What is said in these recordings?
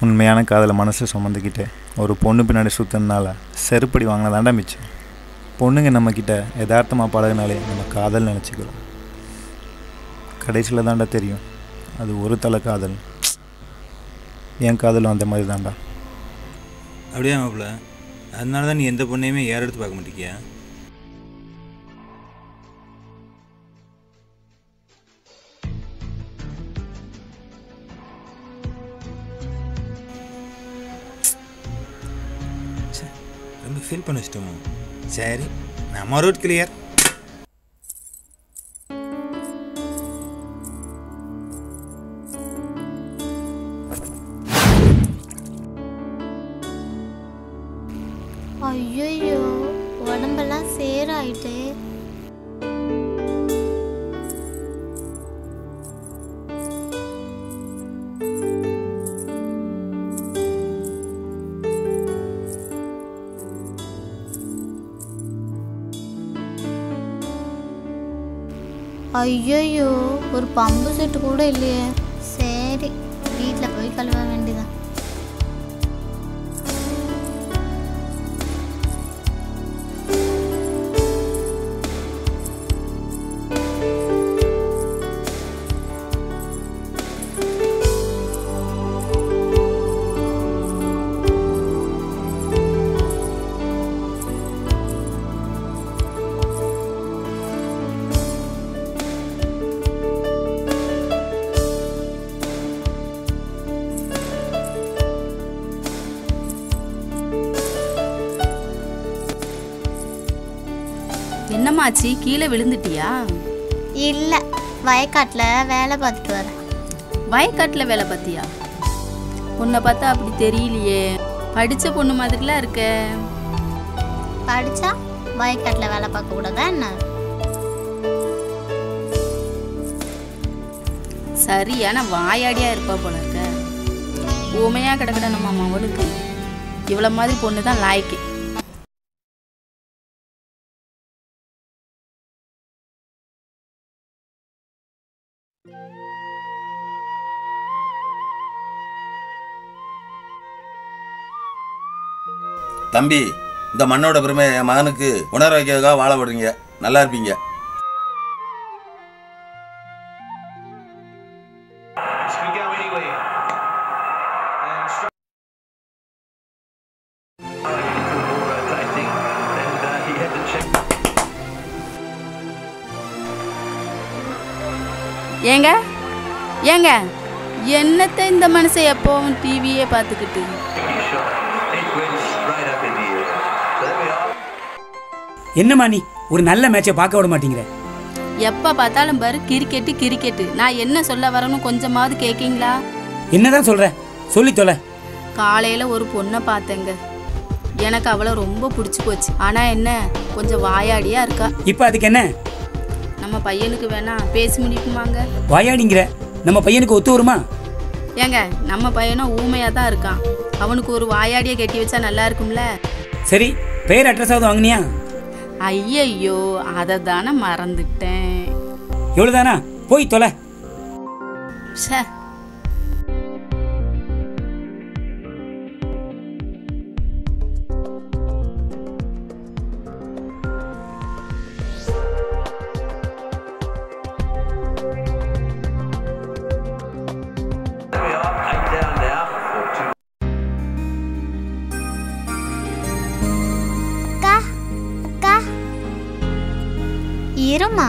உண்மையான காதலை மனசில் சுமந்துக்கிட்டு ஒரு பொண்ணு பின்னாடி சுற்றுனால செருப்படி வாங்கினதாண்டா மிச்சம் பொண்ணுங்க நம்மக்கிட்ட யதார்த்தமாக பழகினாலே நம்ம காதல் நினச்சிக்கிறோம் கடைசியில் தாண்டா தெரியும் அது ஒரு தலை காதல் என் காதலும் அந்த மாதிரி தாண்டா அப்படியே மாப்பிள்ள அதனால தான் நீ எந்த பொண்ணையுமே ஏற எடுத்து பார்க்க மாட்டேங்கியா ச்சே, ரொம்ப ஃபீல் பண்ண வச்சிட்டோமோ சரி நம்ம ரூட் கிளியர் ஐயோ உடம்பெல்லாம் சேராயிட்டே ஐயோ ஒரு பம்பு செட்டு கூட இல்லையே சரி வீட்டில் போய் கழுவ வேண்டியதான் என்னம்மாச்சி கீழே விழுந்துட்டியா இல்லை வயக்காட்டில் வேலை பார்த்துட்டு வரேன் வயக்காட்டில் வேலை பார்த்தியா உன்னை பார்த்தா அப்படி தெரியலையே படித்த பொண்ணு மாதிரிலாம் இருக்க படித்தா வயக்காட்டில் வேலை பார்க்க கூடாதா என்ன சரியான வாயாடியா இருப்பா போல இருக்க ஊமையா கிடக்கிற நம்ம மவளுக்கு இவ்வளோ மாதிரி பொண்ணு தான் லாய்க்கு தம்பி இந்த மண்ணோட பெருமை என் மகனுக்கு உணர வைக்கிறதுக்காக வாழ விடுறீங்க நல்லா இருப்பீங்க can go anywhere. And stri- Football rotating, and uh, he had to check. ஏங்க ஏங்க என்னத்த இந்த மனுஷன் எப்போவும் டிவியே பார்த்துக்கிட்டு He shot. It went straight up in the air. So there we are. என்னம்மா நீ ஒரு நல்ல மேட்சை பார்க்க விட மாட்டேங்கிற எப்போ பார்த்தாலும் பாரு கிரிக்கெட்டு கிரிக்கெட்டு நான் என்ன சொல்ல வரேன்னு கொஞ்சமாவது கேட்கீங்களா என்னதான் சொல்ற சொல்லி தொலை காலையில் ஒரு பொண்ணை பார்த்தேங்க எனக்கு அவளை ரொம்ப பிடிச்சி போச்சு ஆனால் என்ன கொஞ்சம் வாயாடியா இருக்கா இப்போ அதுக்கு என்ன நம்ம பையனுக்கு வேணா பேசி முடிக்குமாங்க வாயாடிங்கிற நம்ம பையனுக்கு ஒத்து வருமா ஏங்க நம்ம பையனும் ஊமையாக தான் இருக்கான் அவனுக்கு ஒரு வாயாடியை கட்டி வச்சா நல்லா இருக்கும்ல சரி பேர் அட்ரஸாவது வாங்கினியா ஐயையோ அதை தானே மறந்துட்டேன் எவ்வளோதானா போய் தொலை ச்சே There we are. Eight down now for two. அக்கா அக்கா இருமா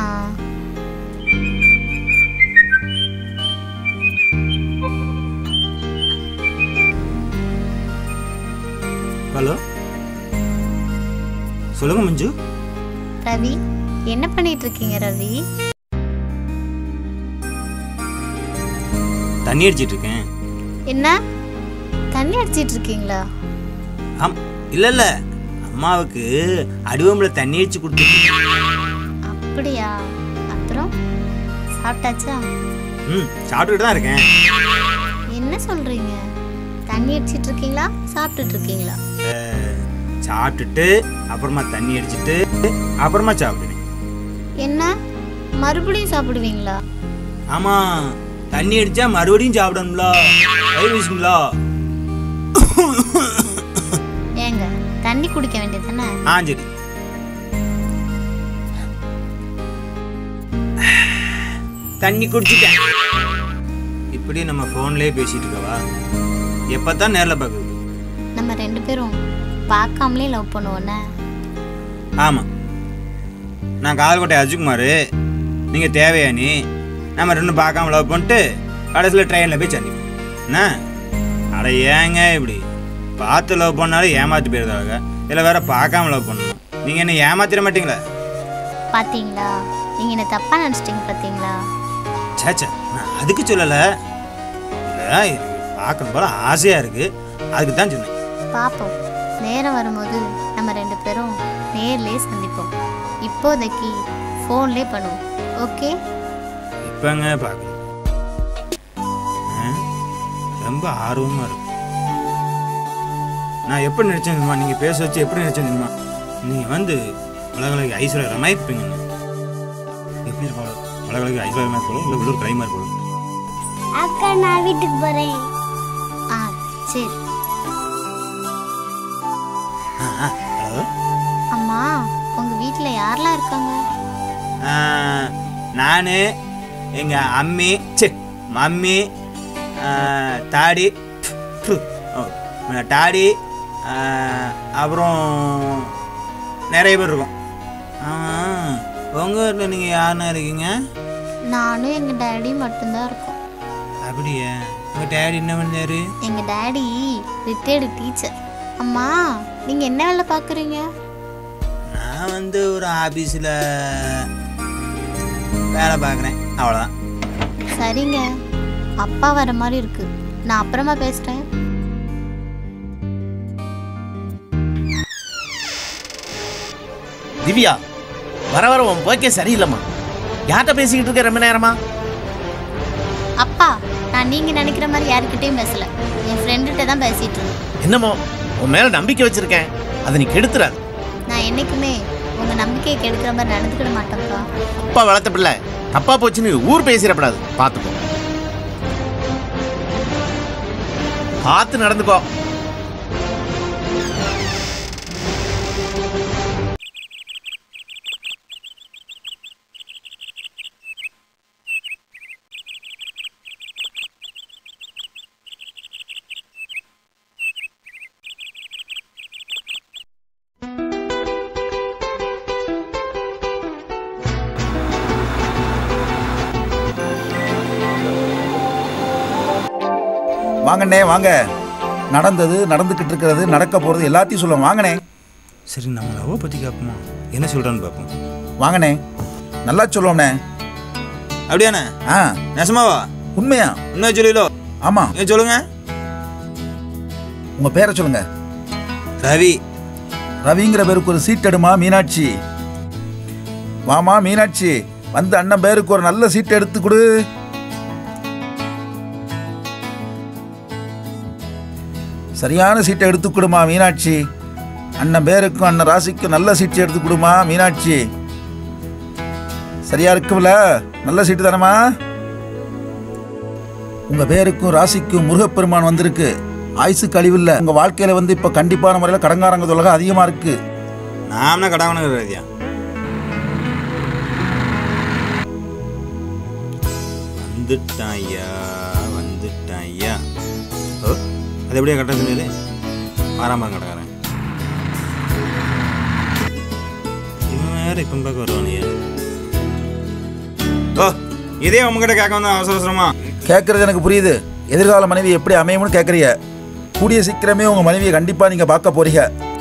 ஹலோ சொல்லுங்க மஞ்சு ரவி என்ன பண்ணிட்டு இருக்கீங்க ரவி தண்ணி அடிச்சிட்டு இருக்கேன் என்ன தண்ணி அடிச்சிட்டு இருக்கீங்களா ஆம் இல்லை இல்லை அம்மாவுக்கு அடிவம்பில் தண்ணி அடிச்சு கொடுத்துட்டு அப்படியா அப்புறம் சாப்பிட்டாச்சா ம் சாப்பிட்டுட்டு தான் இருக்கேன் என்ன சொல்றீங்க தண்ணி அடிச்சிட்டு இருக்கீங்களா சாப்பிட்டுட்டு இருக்கீங்களா அஹ், சாப்பிட்டுட்டு அப்புறமா தண்ணி அடிச்சிட்டு அப்புறமா சாப்பிடுவேன் என்ன மறுபடியும் சாப்பிடுவீங்களா ஆமாம் தண்ணி அடிச்சா மறுபடியும் சாப்பிடணும்ல கை வீசுங்களா குடிக்க வேண்டியது தானே ஆ சரி தண்ணி குடிச்சிட்டேன் இப்படி நம்ம ஃபோன்லேயே பேசிட்டு இருக்கவா எப்போ தான் நேரில் பார்க்குறது நம்ம ரெண்டு பேரும் பார்க்காமலே லவ் பண்ணுவோன்னே ஆமாம் நான் கால்கோட்டை அஜிக்குமார் நீங்கள் தேவையானி நம்ம ரெண்டும் பார்க்காம லவ் பண்ணிட்டு கடைசியில் ட்ரெயினில் போய் சந்திப்போம் என்ன அட ஏங்க இப்படி பார்த்து லவ் பண்ணாலும் ஏமாற்றி போயிருந்தாங்க இதில் வேற பார்க்காம லவ் பண்ணணும் நீங்கள் என்ன ஏமாத்திட மாட்டீங்களா பார்த்தீங்களா நீங்கள் என்ன தப்பாக நினச்சிட்டீங்க பார்த்தீங்களா சேச்சா நான் அதுக்கு சொல்லலை இல்லை எனக்கு பார்க்கணும் போல ஆசையாக இருக்குது அதுக்கு தான் சொன்னேன் பார்ப்போம் நேரம் வரும்போது நம்ம ரெண்டு பேரும் நேர்லயே சந்திப்போம் இப்போதைக்கு ஃபோன்லேயே பண்ணுவோம் ஓகே இப்போங்க பார்க்கணும் ஆ? ரொம்ப ஆர்வமாக இருக்கு நான் எப்படி நினச்சேன் தெரியுமா நீங்கள் பேச வச்சு எப்படி நினச்சேன் தெரியுமா நீங்கள் வந்து உலகளுக்கு ஐஸ்வர்யா ரமாய்ப்பீங்கன்னு எப்படி இருக்கும் உலகளுக்கு ஐஸ்வர்யா மாதிரி போலும் இல்லை உள்ளூர் கலை மாதிரி போலும் அக்கா நான் வீட்டுக்கு போகிறேன் ஆ சரி ஹலோ அம்மா உங்கள் வீட்டில் யாரெல்லாம் இருக்காங்க நான் எங்கள் அம்மி சி மம்மி ஆ, தாடி ப்பு, ஓ, டாடி ஆ, அப்புறம் நிறைய பேர் இருக்கோம் ஆமாம் உங்கள் வீட்டில் நீங்கள் யாருன்னா இருக்கீங்க நானும் எங்கள் டேடி மட்டும்தான் இருக்கோம் அப்படியா உங்கள் டேடி என்ன பண்ணாரு எங்கள் டேடி ரிட்டையர்டு டீச்சர் அம்மா நீங்கள் என்ன வேலை பார்க்குறீங்க நான் வந்து ஒரு ஆஃபீஸில் வேலை பார்க்குறேன் அவ்வளோதான் சரிங்க அப்பா வர மாதிரி இருக்கு நான் அப்புறமா பேசுகிறேன் திவ்யா வர வர உன் போக்கே சரியில்லைம்மா யார்கிட்ட பேசிக்கிட்டு இருக்க ரொம்ப நேரமா அப்பா நான் நீங்கள் நினைக்கிற மாதிரி யாருக்கிட்டையும் பேசல என் ஃப்ரெண்டுகிட்ட தான் பேசிகிட்டு இருந்தேன் என்னமோ உன் மேல நம்பிக்கை வச்சிருக்கேன் அதை நீ கெடுத்துறாது நான் என்னைக்குமே உங்கள் நம்பிக்கையை கெடுக்கிற மாதிரி நடந்துக்கிட மாட்டேன்ப்பா அப்பா வளர்த்த பிள்ளை தப்பா போச்சுன்னு ஊர் பேசிடப்படாது பார்த்துக்கோ பார்த்து நடந்துக்கோ வாங்கண்ணே வாங்க நடந்தது நடந்துக்கிட்டு இருக்கிறது நடக்க போகிறது எல்லாத்தையும் சொல்லுவோம் வாங்கண்ணே சரி நம்ம லவ் பற்றி கேட்போமா என்ன சொல்கிறான்னு பார்ப்போம் வாங்கண்ணே நல்லா சொல்லுவோம்ண்ணே அப்படியாண்ணே ஆ நெசமாவா உண்மையா உண்மையை சொல்லிலோ ஆமாம் ஏன் சொல்லுங்க உங்கள் பேரை சொல்லுங்க ரவி ரவிங்கிற பேருக்கு ஒரு சீட் எடுமா மீனாட்சி வாமா மீனாட்சி வந்து அண்ணன் பேருக்கு ஒரு நல்ல சீட் எடுத்து கொடு சரியான சீட்டை எடுத்து கொடுமா மீனாட்சி அண்ணன் பேருக்கும் அண்ணன் ராசிக்கும் நல்ல சீட்டு எடுத்து கொடுமா மீனாட்சி சரியா இருக்கும்ல நல்ல சீட்டு தானம்மா உங்க பேருக்கும் ராசிக்கும் முருகப்பெருமான் வந்திருக்கு ஆயுசு கழிவில்லை உங்க வாழ்க்கையில வந்து இப்ப கண்டிப்பான முறையில் கடங்காரங்க தொலகம் அதிகமா இருக்கு நாமனா கடவுனுங்க ரவியா வந்துட்டான் ஐயா வந்துட்டான் ஐயா ஓ அது எப்படியா கட்ட சொன்னது ஆறாம் கடைக்காரன் இவன் வேற இப்போ பார்க்க வருவானியா ஓ இதே உங்ககிட்ட கேட்க வந்து அவசர அவசரமா கேட்கறது எனக்கு புரியுது எதிர்கால மனைவி எப்படி அமையும்னு கேட்குறீங்க கூடிய சீக்கிரமே உங்க மனைவியை கண்டிப்பா நீங்க பார்க்க போறீங்க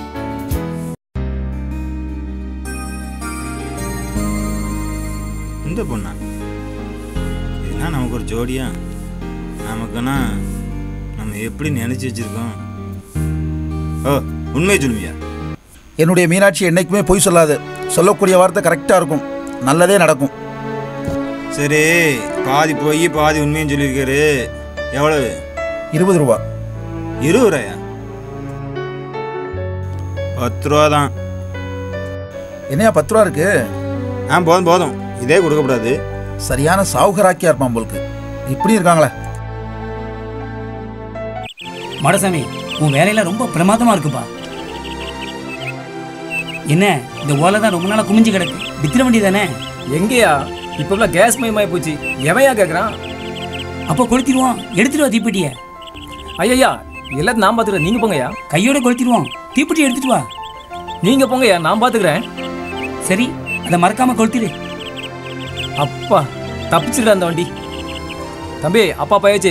இந்த பொண்ணா இதுனா நமக்கு ஒரு ஜோடியா நமக்குன்னா நம்ம எப்படி நினைச்சு வச்சிருக்கோம் ஓ உண்மையை சொல்லுவியா என்னுடைய மீனாட்சி என்னைக்குமே பொய் சொல்லாது சொல்லக்கூடிய வார்த்தை கரெக்டாக இருக்கும் நல்லதே நடக்கும் சரி பாதி போய் பாதி உண்மையும் சொல்லியிருக்காரு எவ்வளவு இருபது ரூபா இருபது ரூபாயா பத்து ரூபா தான் என்னையா பத்து ரூபா இருக்கு ஆ போதும் போதும் இதே கொடுக்கக்கூடாது சரியான சாவுகராக்கியா இருப்பான் போலுக்கு இப்படி இருக்காங்களே மடசாமி உன் வேலையெல்லாம் ரொம்ப பிரமாதமா இருக்குப்பா என்ன இந்த ஓலை தான் ரொம்ப நாளாக குமிஞ்சு கிடக்கு வித்திர வண்டி தானே எங்கேயா இப்போலாம் கேஸ் மயமாயி போச்சு எவையா கேட்குறான் அப்போ கொளுத்திடுவோம் எடுத்துட்டு வா தீப்பெட்டியை ஐயா எல்லாத்தையும் நான் பார்த்துக்கிறேன் நீங்கள் போங்கய்யா கையோட கொளுத்திடுவோம் தீப்பெட்டி எடுத்துட்டு வா நீங்கள் போங்கய்யா நான் பார்த்துக்கிறேன் சரி அதை மறக்காம கொளுத்திடு அப்பா தப்பிச்சிடுற அந்த வண்டி தம்பி அப்பா போயாச்சு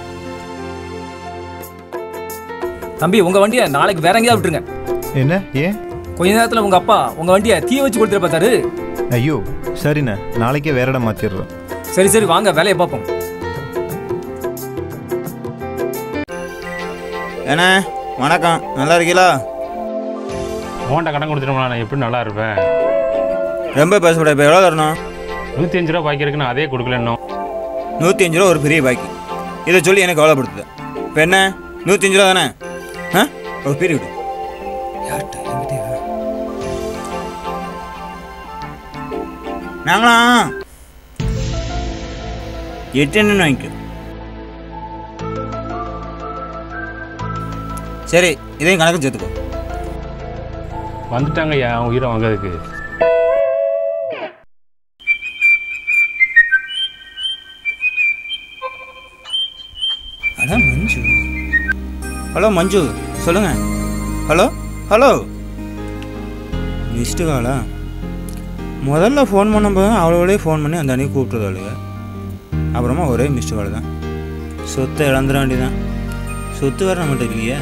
தம்பி உங்க வண்டியை நாளைக்கு வேற எங்கேயாவது விட்டுருங்க என்ன ஏன் கொஞ்ச நேரத்துல உங்க அப்பா உங்க வண்டியை தீ வச்சு கொடுத்துட்டு பார்த்தாரு ஐயோ சரிண்ணே நாளைக்கே வேற இடம் மாற்றிடுறோம் சரி சரி வாங்க வேலையை பார்ப்போம் ஏண்ணே வணக்கம் நல்லா இருக்கீங்களா உன்கிட்ட கடன் கொடுத்துட்டோம்னா நான் எப்படி நல்லா இருப்பேன் ரொம்ப பேசப்பட இப்போ எவ்வளோ தரணும் நூற்றி அஞ்சு ரூபா பாக்கி இருக்கு நான் அதே கொடுக்கல இன்னும் நூற்றி அஞ்சு ரூபா ஒரு பெரிய பாக்கி இதை சொல்லி எனக்கு கவலைப்படுத்துது இப்போ என்ன நூற்றி அஞ்சு ரூபா தானே ஆ ஒரு பெரிய விடு யார்கிட்ட என்கிட்டயா நாங்களாம் எட்டு எண்ணு வாங்கிக்கோ சரி இதையும் கணக்கு சேர்த்துக்கோ வந்துட்டாங்க என் உயிரை வாங்குறதுக்கு அதான் மஞ்சு ஹலோ மஞ்சு சொல்லுங்க ஹலோ ஹலோ மிஸ்டு காலா முதல்ல ஃபோன் பண்ணும்போது அவளோடய ஃபோன் பண்ணி அந்த அன்னைக்கு கூப்பிட்டுறது அவளுங்க அப்புறமா ஒரே மிஸ்டு கால் தான் சொத்தை இழந்துட வேண்டியதான் சொத்து வேற நம்மகிட்ட இல்லையே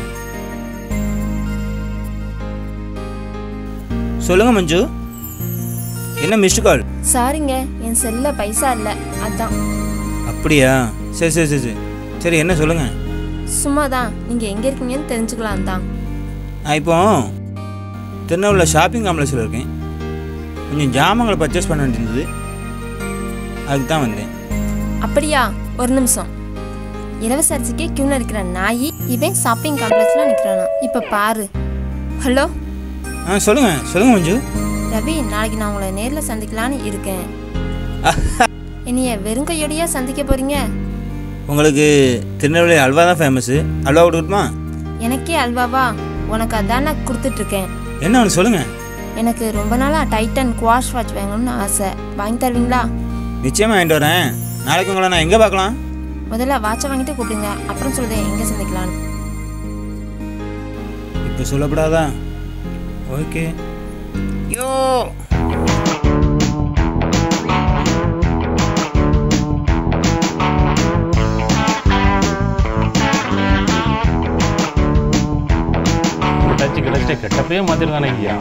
சொல்லுங்க மஞ்சு என்ன மிஸ்டு கால் சாரிங்க என் செல்ல பைசா இல்லை அதான் அப்படியா சரி சரி சரி சரி சரி என்ன சொல்லுங்க சும்மா தான் நீங்கள் எங்கே இருக்கீங்கன்னு தெரிஞ்சுக்கலாம் தான் நான் இப்போ திருநெல்வேலியில் ஷாப்பிங் காம்ப்ளெக்ஸில் இருக்கேன் கொஞ்சம் ஜாமான்களை பர்ச்சேஸ் பண்ண வேண்டியிருந்தது அதுக்கு தான் வந்தேன் அப்படியா ஒரு நிமிஷம் இலவச அரிசிக்கே கியூன்னு இருக்கிற நாயி இவன் ஷாப்பிங் காம்ப்ளெக்ஸில் நிற்கிறானா இப்போ பாரு ஹலோ ஆ சொல்லுங்கள் சொல்லுங்கள் மஞ்சு ரவி நாளைக்கு நான் உங்களை நேரில் சந்திக்கலான்னு இருக்கேன் என்னைய வெறுங்கையோடையா சந்திக்க போறீங்க உங்களுக்கு திருநெல்வேலி அல்வா தான் ஃபேமஸ்ஸு அல்வா கொடுக்கட்டுமா எனக்கே அல்வாவா உனக்கு அதான் நான் கொடுத்துட்ருக்கேன் என்ன ஒன்று சொல்லுங்கள் எனக்கு ரொம்ப நாளாக டைட்டன் குவாஷ் வாட்ச் வாங்கணும்னு ஆசை வாங்கி தருவீங்களா நிச்சயமாக வாங்கிட்டு வரேன் நாளைக்கு உங்களை நான் எங்கே பார்க்கலாம் முதல்ல வாட்சை வாங்கிட்டு கூப்பிடுங்க அப்புறம் சொல்லுதேன் எங்கே சந்திக்கலான்னு இப்போ சொல்லப்படாதா ஓகே யோ டச்சு கிடச்சிட்டு கெட்டப்பே மாற்றிருந்தானே ஐயா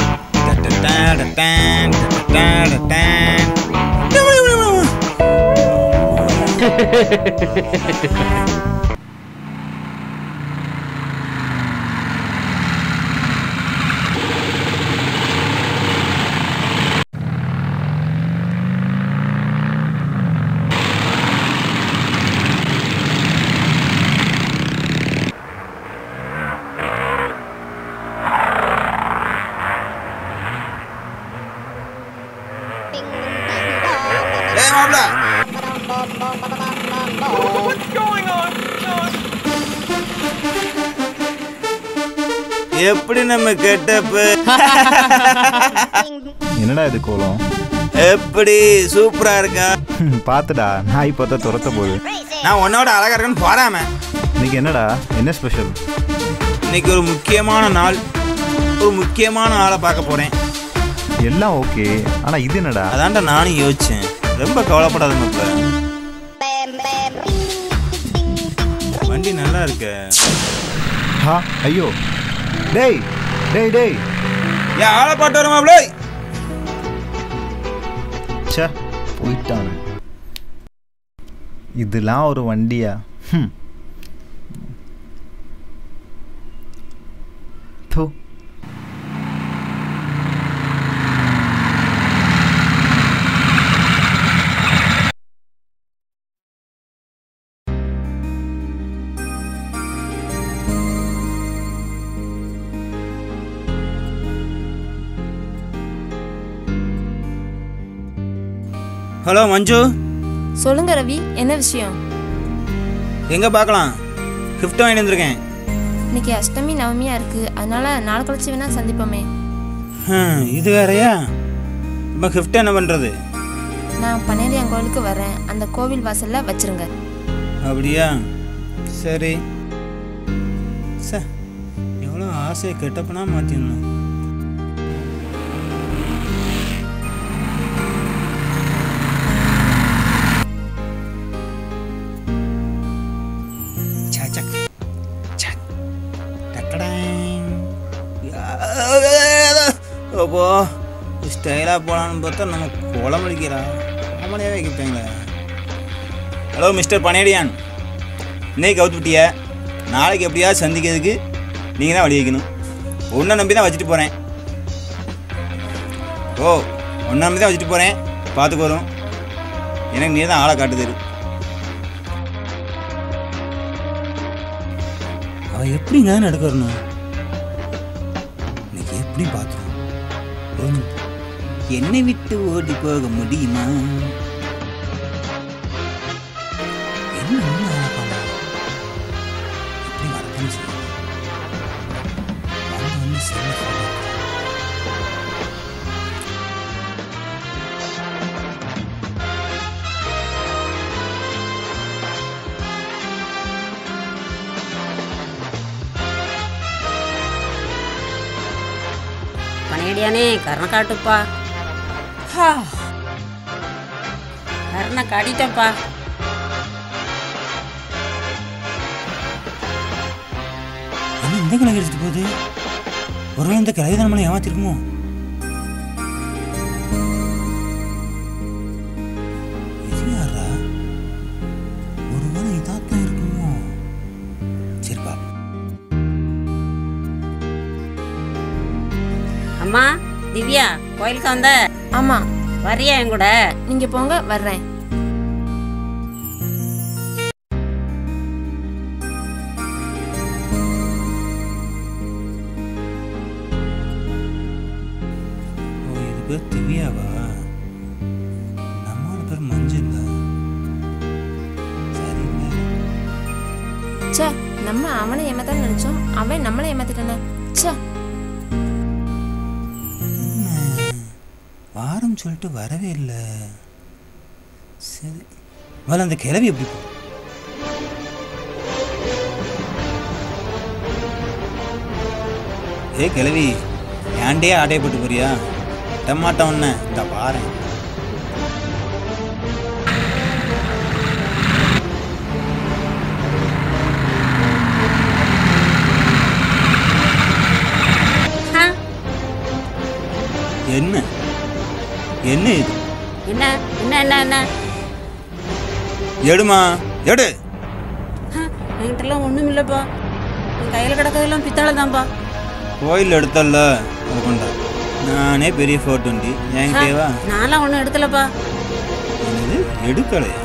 ஏய் மாப்ள எப்படி நம்ம கெட்டப்பு என்னடா இது கோலம் எப்படி சூப்பரா இருக்கா பார்த்துடா நாய் பார்த்தா துரத்த போகுது நான் உன்னோட அழகா இருக்கேன்னு போறாம இன்னைக்கு என்னடா என்ன ஸ்பெஷல் இன்னைக்கு ஒரு முக்கியமான நாள் ஒரு முக்கியமான ஆளை பார்க்க போறேன் எல்லாம் ஓகே ஆனால் இது என்னடா அதான்டா நானும் யோசிச்சேன் ரொம்ப கவலைப்படாத மாப்ள வண்டி நல்லா இருக்க ஹா ஐயோ டேய் டேய் டேய் ஏன் ஆளை பாட்டு வர மாப்ள ச்சே போயிட்டான் இதெல்லாம் ஒரு வண்டியா ஹம். தோ ஹலோ மஞ்சு சொல்லுங்க ரவி என்ன விஷயம் எங்க பார்க்கலாம் கிஃப்ட் வாங்கிட்டு வந்திருக்கேன் இன்னைக்கு அஷ்டமி நவமியா இருக்கு அதனால நாள் கழிச்சு வேணா சந்திப்போமே ஹம், இது வேறயா இப்போ கிஃப்ட் என்ன பண்ணுறது நான் பன்னேரியான் கோவிலுக்கு வரேன் அந்த கோவில் வாசல்ல வச்சிருங்க அப்படியா சரி ச எவ்வளோ ஆசையை கெட்டப்பனா மாற்றிடணும் அப்போ ஸ்டைலாக போகலான்னு பார்த்தா நம்ம குளமடிக்கிறா குளமடியாவே வைக்கிட்டாங்களே ஹலோ மிஸ்டர் பனேடியான் இன்னைக்கு கவுத்து விட்டிய நாளைக்கு எப்படியாவது சந்திக்கிறதுக்கு நீங்கள் தான் வழி வைக்கணும் உன்னை நம்பி தான் வச்சுட்டு போகிறேன் ஓ உன்னை நம்பி தான் வச்சுட்டு போகிறேன் பார்த்துக்கு வரும் எனக்கு நீ தான் ஆளை காட்டுது அவள் எப்படிங்க நடக்க வரணும் இன்னைக்கு எப்படி பார்த்துருவோம் என்னை விட்டு ஓடி போக முடியுமா என்ன இன்னும் ஆளை காணோம்? எப்படி வரதுன்னு சொல்லு. வந்த உடனே செல்ல photo எடுத்து. பனையடியானே கரணை காட்டுப்பா ஹா. கரணை காட்டிட்டப்பா என்ன இந்த கிழக்கு எடுத்துட்டு போகுது ஒருவேளை இந்த கிழவி தான் நம்மளை ஏமாத்திருக்குமோ இது யாரா ஒருவேளை இதாத்தான் இருக்குமோ சரிப்பா அம்மா திவ்யா கோயிலுக்கு வந்த ஆமா வரியா என் கூட நீங்க போங்க வர்றேன் ஓ இது பேர் திவ்யாவா நம்மளோட பேர் மஞ்சள் சரிங்க ச்சே நம்ம அவனை ஏமாத்தான் நினைச்சோம் அவன் நம்மளை ஏமாத்திட்டானே ச்சே வாரம் சொல்லிட்டு வரவே இல்லை சரி வேலை அந்த கிளவி எப்படி போ ஏ கிளவி ஏன்டே ஆட்டையப்பட்டு போறியா டமாட்டம் ஒன்று இந்த பாறேன் ஆ, என்ன என்ன இது என்ன என்ன என்ன என்ன எடுமா எடு என்கிட்டலாம் ஒன்றும் இல்லைப்பா என் கையில் கிடக்கிறதெல்லாம் பித்தளை தான்ப்பா கோயில் எடுத்தல்ல அது கொண்டா நானே பெரிய ஃபோர்ட் வண்டி என்கிட்டேவா நான்லாம் ஒன்றும் எடுக்கலப்பா என்னது எடுக்கலையா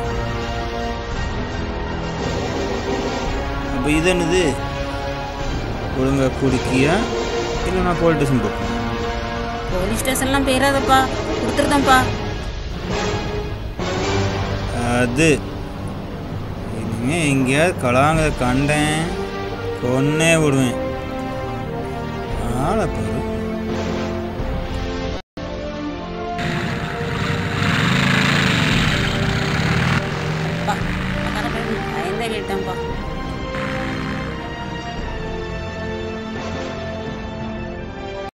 அப்போ இது என்னது ஒழுங்கா குடிக்கியா இல்லை நான் போலீஸ் ஸ்டேஷன் போட்டேன் போலீஸ் ஸ்டேஷன்லாம் போயிடாதப்பா கொடுத்துருதேன்ப்பா அது இனிமே எங்கேயாவது கலாங்க கண்டேன் கொன்னே விடுவேன் ஆளை பாரு